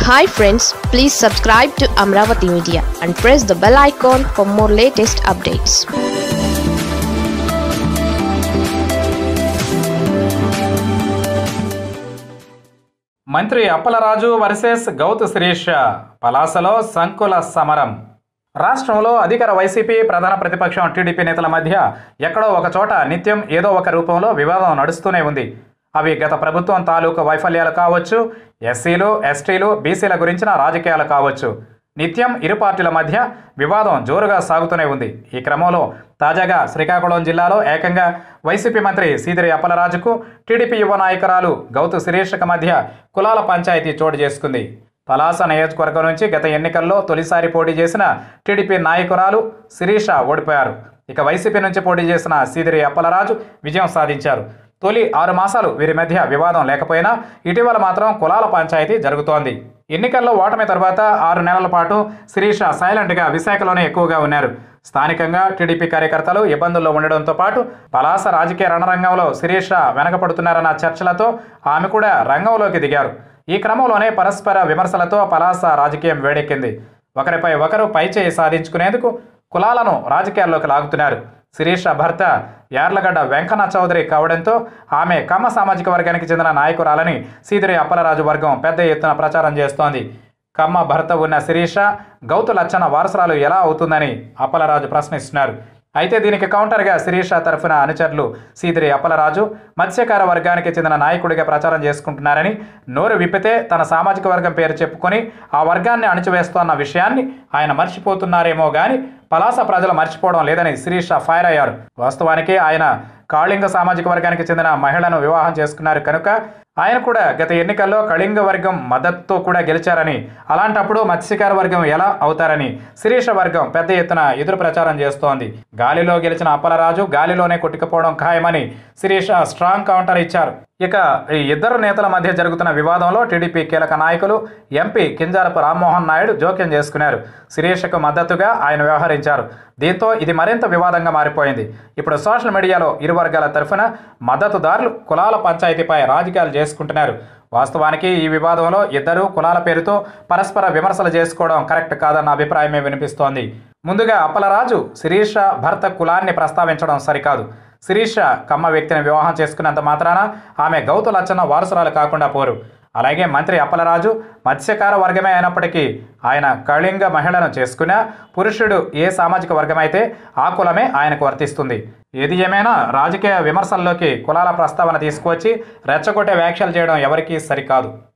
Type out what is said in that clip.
hi friends please subscribe to Amaravati media and press the bell icon for more latest updates మంత్రి Appalaraju versus Gouthu Sirisha పలాసలో సంకుల సమరం రాష్ట్రంలో అధికార వైసీపీ ప్రధాన ప్రతిపక్షం టీడీపీ నేతల మధ్య ఎక్కడో ఒక చోట నిత్యం ఏదో ఒక రూపంలో వివాదం నడుస్తూనే ఉంది అవి గత ప్రభుత్వం తాలూకు వైఫల్యాలు కావచ్చు ఎస్సీలు ఎస్టీలు బీసీల గురించిన రాజకీయాలు కావచ్చు నిత్యం ఇరు పార్టీల మధ్య వివాదం జోరుగా సాగుతూనే ఉంది ఈ క్రమంలో తాజాగా శ్రీకాకుళం జిల్లాలో ఏకంగా వైసీపీ మంత్రి సీదిరి అప్పలరాజుకు టీడీపీ యువ నాయకురాలు గౌతు శిరీషక మధ్య కులాల పంచాయతీ చోటు చేసుకుంది పలాస నియోజకవర్గం నుంచి గత ఎన్నికల్లో తొలిసారి పోటీ చేసిన టీడీపీ నాయకురాలు శిరీష ఓడిపోయారు ఇక వైసీపీ నుంచి పోటీ చేసిన సీదిరి అప్పలరాజు విజయం సాధించారు తొలి ఆరు మాసాలు వీరి మధ్య వివాదం లేకపోయినా ఇటీవల మాత్రం కులాల పంచాయతీ జరుగుతోంది ఎన్నికల్లో ఓటమి తర్వాత ఆరు నెలల పాటు శిరీష సైలెంట్గా విశాఖలోనే ఎక్కువగా ఉన్నారు స్థానికంగా టీడీపీ కార్యకర్తలు ఇబ్బందుల్లో ఉండడంతో పాటు పలాస రాజకీయ రణరంగంలో శిరీష వెనకపడుతున్నారన్న చర్చలతో ఆమె కూడా రంగంలోకి దిగారు ఈ క్రమంలోనే పరస్పర విమర్శలతో పలాస రాజకీయం వేడెక్కింది ఒకరిపై ఒకరు పైచేయి సాధించుకునేందుకు కులాలను రాజకీయాల్లోకి లాగుతున్నారు శిరీష భర్త యార్లగడ్డ వెంకన్న చౌదరి కావడంతో ఆమె కమ్మ సామాజిక వర్గానికి చెందిన నాయకురాలని సీదిరి అప్పలరాజు వర్గం పెద్ద ఎత్తున ప్రచారం చేస్తోంది కమ్మ భర్త ఉన్న శిరీష గౌతు లచ్చన వారసురాలు ఎలా అవుతుందని అప్పలరాజు ప్రశ్నిస్తున్నారు అయితే దీనికి కౌంటర్గా శిరీష తరఫున అనుచరులు సీదిరి అప్పలరాజు మత్స్యకార వర్గానికి చెందిన నాయకుడిగా ప్రచారం చేసుకుంటున్నారని నోరు విప్పితే తన సామాజిక వర్గం పేరు చెప్పుకొని ఆ వర్గాన్ని అణిచివేస్తోన్న విషయాన్ని ఆయన మర్చిపోతున్నారేమో కానీ పలాస ప్రజలు మర్చిపోవడం లేదని శిరీష ఫైర్ అయ్యారు వాస్తవానికి ఆయన కాళింగ సామాజిక వర్గానికి చెందిన మహిళను వివాహం చేసుకున్నారు కనుక ఆయన కూడా గత ఎన్నికల్లో కళింగ వర్గం మద్దతుతో కూడా గెలిచారని అలాంటప్పుడు మత్స్యకార వర్గం ఎలా అవుతారని శిరీష వర్గం పెద్ద ఎత్తున ఎదురు ప్రచారం చేస్తోంది గాలిలో గెలిచిన అప్పలరాజు గాలిలోనే కొట్టుకుపోవడం ఖాయమని శిరీష స్ట్రాంగ్ కౌంటర్ ఇచ్చారు ఇక ఈ ఇద్దరు నేతల మధ్య జరుగుతున్న వివాదంలో టీడీపీ కీలక నాయకులు ఎంపీ కింజారపు రామ్మోహన్ నాయుడు జోక్యం చేసుకున్నారు శిరీషకు మద్దతుగా ఆయన వ్యవహరించారు దీంతో ఇది మరింత వివాదంగా మారిపోయింది ఇప్పుడు సోషల్ మీడియాలో ఇరు వర్గాల తరఫున మద్దతుదారులు కులాల పంచాయతీపై రాజకీయాలు చేసుకుంటున్నారు వాస్తవానికి ఈ వివాదంలో ఇద్దరు కులాల పేరుతో పరస్పర విమర్శలు చేసుకోవడం కరెక్ట్ కాదన్న అభిప్రాయమే వినిపిస్తోంది ముందుగా అప్పలరాజు శిరీష భర్త కులాన్ని ప్రస్తావించడం సరికాదు శిరీష కమ్మ వ్యక్తిని వివాహం చేసుకున్నంత మాత్రాన ఆమె గౌతు లచ్చన్న వారసురాలు కాకుండా పోరు అలాగే మంత్రి అప్పలరాజు మత్స్యకార వర్గమే అయినప్పటికీ ఆయన కళింగ మహిళను చేసుకున్న పురుషుడు ఏ సామాజిక వర్గమైతే ఆ కులమే ఆయనకు వర్తిస్తుంది ఏది ఏమైనా రాజకీయ విమర్శల్లోకి కులాల ప్రస్తావన తీసుకువచ్చి రెచ్చగొట్టే వ్యాఖ్యలు చేయడం ఎవరికీ సరికాదు